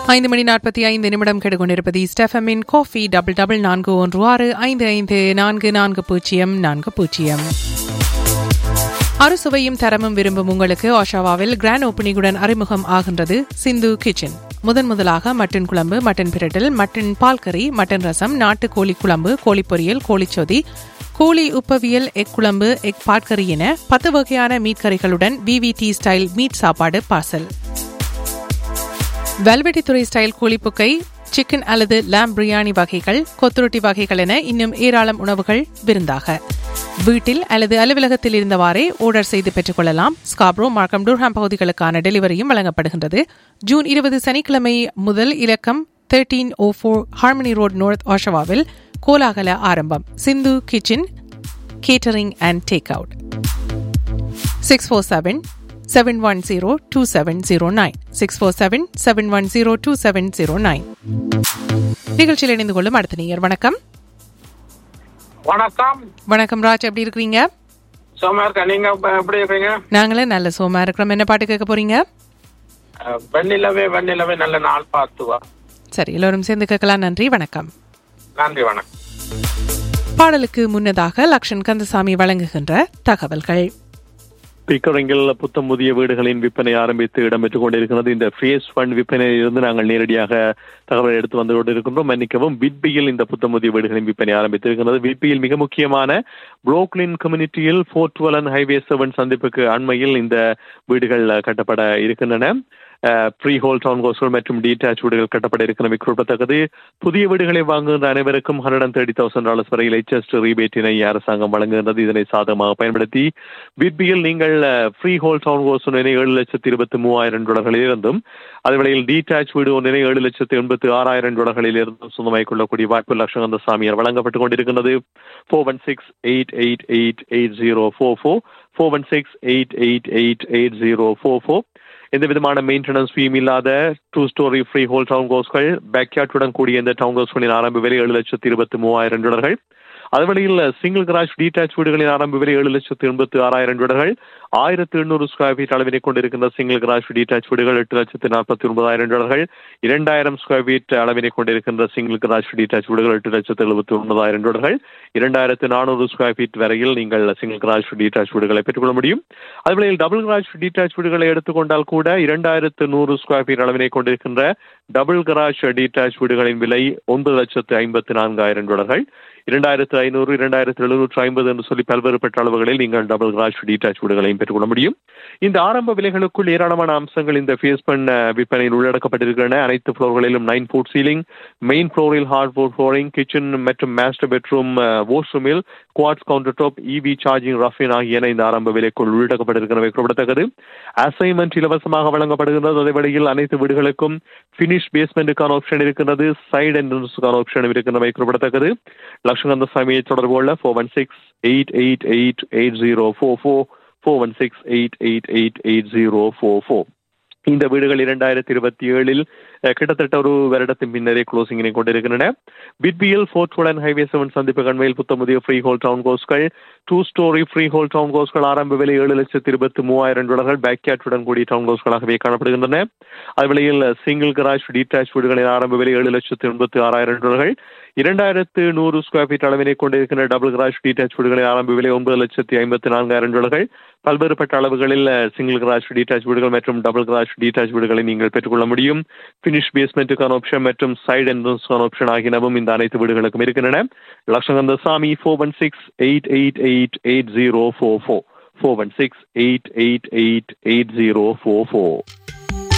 ஐந்து மணி நாற்பத்தி ஐந்து நிமிடம் கெடுகொண்டிருப்பது ஸ்டெஃபமின் காஃபி டபுள் டபுள் நான்கு ஒன்று ஆறு ஐந்து ஐந்து நான்கு நான்கு பூஜ்ஜியம் நான்கு பூஜ்ஜியம் அறுசுவையும் தரமும் விரும்பும் உங்களுக்கு ஓஷாவாவில் கிராண்ட் ஓப்பனிங்குடன் அறிமுகம் ஆகின்றது சிந்து கிச்சன் முதன் முதலாக மட்டன் குழம்பு மட்டன் பிரட்டல் மட்டன் பால்கறி மட்டன் ரசம் நாட்டு கோழி குழம்பு கோழி பொரியல் கோழிச்சொதி கோழி உப்பவியல் எக் குழம்பு எக் பாட்கறி என பத்து வகையான மீட் கறிகளுடன் விவிடி ஸ்டைல் மீட் சாப்பாடு பார்சல் வெல்வெட்டித்துறை ஸ்டைல் கூலிப்புக்கை சிக்கன் அல்லது லேம் பிரியாணி வகைகள் கொத்துரொட்டி வகைகள் என இன்னும் ஏராளம் உணவுகள் விருந்தாக வீட்டில் அல்லது அலுவலகத்தில் இருந்தவாறே ஆர்டர் செய்து பெற்றுக்கொள்ளலாம் ஸ்காப்ரோ மார்க்கம் டூர்ஹாம் பகுதிகளுக்கான டெலிவரியும் வழங்கப்படுகின்றது ஜூன் இருபது சனிக்கிழமை முதல் இலக்கம் thirteen O four Harmony road north ஓஷவாவில் கோலாகல ஆரம்பம் Sindhu kitchen catering and take out six four seven seven one zero two seven zero nine six four seven seven one zero two seven zero nine நிகழ்ச்சியில் இணைந்து கொள்ளும் அடுத்த நேயர் வணக்கம் வணக்கம் வணக்கம் ராஜ் எப்படி இருக்கிறீங்க சோமா இருக்கா நீங்க இப்ப எப்படி இருக்கீங்க நாங்களே நல்ல சோமா இருக்கிறோம் என்ன பாட்டு கேட்க போறீங்க அஹ், வெண்ணிலவே வெண்ணிலவே நல்ல நாள் பார்த்து வா சரி எல்லோரும் சேர்ந்து கேட்கலாம் நன்றி வணக்கம் நன்றி வணக்கம் பாடலுக்கு முன்னதாக லக்ஷன் கந்தசாமி வழங்குகின்ற தகவல்கள் பிக்கரிங்கில் புத்தம் புதிய வீடுகளின் விற்பனை ஆரம்பித்து இடம்பெற்றுக் கொண்டிருக்கிறது இந்த ஃபேஸ் ஃபண்ட் விற்பனையில் இருந்து நாங்கள் நேரடியாக தகவலை எடுத்து வந்து கொண்டிருக்கின்றோம் மன்னிக்கவும் விட்பியில் இந்த புத்தம் புதிய வீடுகளின் விற்பனை ஆரம்பித்திருக்கிறது விட்பியில் மிக முக்கியமான புரோக்லின் கம்யூனிட்டியில் ஃபோர் டுவெல் ஹைவே செவன் சந்திப்புக்கு அண்மையில் இந்த வீடுகள் கட்டப்பட இருக்கின்றன ப்ரீ ஹோல் டவுன் கோஸ்கள் மற்றும் டீடாச் வீடுகள் கட்டப்பட இருக்கிறது குறிப்பிடத்தக்கது புதிய வீடுகளை வாங்குகின்ற அனைவருக்கும் hundred and thirty thousand dollars வரையில் ஹெச்எஸ்ட் ரீபேட்டினை அரசாங்கம் வழங்குகின்றது இதனை சாதகமாக பயன்படுத்தி விட்பியில் நீங்கள் ஃப்ரீ ஹோல் டவுன் கோஸ் ஒன்றினை ஏழு லட்சத்தி இருபத்தி மூவாயிரம் டாலர்களில் இருந்தும் அதேவேளையில் டீடாச் வீடு ஒன்றினை ஏழு லட்சத்தி எண்பத்தி ஆறாயிரம் டாலர்களில் இருந்தும் சொந்தமாய் கொள்ளக்கூடிய வாய்ப்பு லட்சகந்த சாமியார் வழங்கப்பட்டுக் கொண்டிருக்கின்றது four one six eight eight eight eight zero four four four one six eight eight eight eight zero four four எந்த விதமான மெயின்டெனன்ஸ் ஃபீம் இல்லாத two storey freehold down கோஸ்கள் பேக்யார்டுடன் கூடிய இந்த டவுன் கோஸ்களின் ஆரம்ப விலை ஏழு லட்சத்தி இருபத்தி மூவாயிரம் டாலர்கள் அதுவழியில் சிங்கிள் கிராஷ் டீடாச் வீடுகளின் ஆரம்ப விலை ஏழு லட்சத்து எண்பத்தி ஆறாயிரம் டாலர்கள் ஆயிரத்து எண்ணூறு ஸ்கொயர் ஃபீட் அளவினை கொண்டிருக்கின்ற சிங்கிள் கிராஷ் டீடாச் வீடுகள் எட்டு லட்சத்து நாற்பத்தி ஒன்பதாயிரம் டாலர்கள் இரண்டாயிரம் ஸ்கொயர் ஃபீட் அளவினை கொண்டிருக்கின்ற சிங்கிள் கிராஷ் டீடாச் வீடுகள் எட்டு லட்சத்து எழுபத்தி ஒன்பதாயிரம் டாலர்கள் இரண்டாயிரத்து நானூறு ஸ்கொயர் ஃபீட் வரையில் நீங்கள் சிங்கிள் கிராஷ் டீடாச் வீடுகளை பெற்றுக்கொள்ள முடியும் அதுவழியில் டபுள் கிராஷ் டீடாச் வீடுகளை எடுத்துக்கொண்டால் கூட இரண்டாயிரத்து நூறு ஸ்கொயர் ஃபீட் அளவினை கொண்டிருக்கின்ற டபுள் கராஜ் டீடாச் வீடுகளின் விலை ஒன்பது லட்சத்து ஐம்பத்தி நான்காயிரம் டாலர்கள் இரண்டாயிரத்து ஐநூறு இரண்டாயிரத்து எழுநூற்று ஐம்பது என்று சொல்லி பல்வேறுபட்ட அளவுகளில் நீங்கள் டபுள் கிராஷ் டீடாச் வீடுகளையும் பெற்றுக்கொள்ள முடியும் இந்த ஆரம்ப விலைகளுக்குள் ஏராளமான அம்சங்கள் இந்த ஃபேஸ் பண்ண விற்பனையில் உள்ளடக்கப்பட்டிருக்கின்றன அனைத்து ஃப்ளோர்களிலும் நைன் ஃபுட் சீலிங் மெயின் ஃப்ளோரில் ஹார்ட் போர்ட் ஃப்ளோரிங் கிச்சன் மற்றும் மாஸ்டர் பெட்ரூம் வாஷ்ரூமில் quartz counter top EV charging rough in ஆகியன இந்த ஆரம்ப விலைக்குள் உள்ளடக்கப்பட்டிருக்கிறவை குறிப்பிடத்தக்கது அசைன்மெண்ட் இலவசமாக வழங்கப்படுகின்றது அதே வேளையில் அனைத்து வீடுகளுக்கும் பினிஷ் பேஸ்மெண்ட்டுக்கான ஆப்ஷன் இருக்கின்றது சைடு என்ட்ரன்ஸுக்கான ஆப்ஷன் இருக்கின்றவை குறிப்பிடத்தக்கது லட்சகந்த சாமியை தொடர்பு கொள்ள four one six eight eight eight eight zero four four four one six eight eight eight eight zero four four இந்த வீடுகள் இரண்டாயிரத்தி இருபத்தி ஏழில் அஹ், கிட்டத்தட்ட ஒரு வருடத்தின் பின்னரே க்ளோசிங்கினை கொண்டிருக்கின்றன பிட்பிஎல் ஃபோர்த் வுடன் ஹைவே செவன் சந்திப்பு கண்மையில் புத்தமுதிய ஃப்ரீ ஹோல் டவுன் கோஸ்கள் two storey freehold down கோஸ்கள் ஆரம்ப விலை ஏழு லட்சத்தி இருபத்தி மூவாயிரம் டாலர்கள் பேக்யார்டுடன் கூடிய டவுன் கோஸ்களாகவே காணப்படுகின்றன அதுவேளையில் சிங்கிள் கராஜ் டீடாச் வீடுகளின் ஆரம்ப விலை ஏழு லட்சத்தி எண்பத்தி ஆறாயிரம் டாலர்கள் இரண்டாயிரத்து நூறு ஸ்கொயர் ஃபீட் அளவினை கொண்டிருக்கின்ற டபுள் கராஜ் டீடாச் வீடுகளின் ஆரம்ப விலை ஒன்பது லட்சத்தி ஐம்பத்தி நான்காயிரம் டாலர்கள் பல்வேறுபட்ட அளவுகளில் சிங்கிள் கிராஷ் டீடாச் வீடுகள் மற்றும் டபுள் கிராஷ் டீடாச் வீடுகளை நீங்கள் பெற்றுக்கொள்ள முடியும் பினிஷ் பேஸ்மெண்ட்டுக்கான ஆப்ஷன் மற்றும் சைடு என்ட்ரன்ஸ்க்கான ஆப்ஷன் ஆகியனவும் இந்த அனைத்து வீடுகளுக்கும் இருக்கின்றன Lakshakantha Sami four one six eight eight eight eight zero four four four one six eight eight eight eight zero four four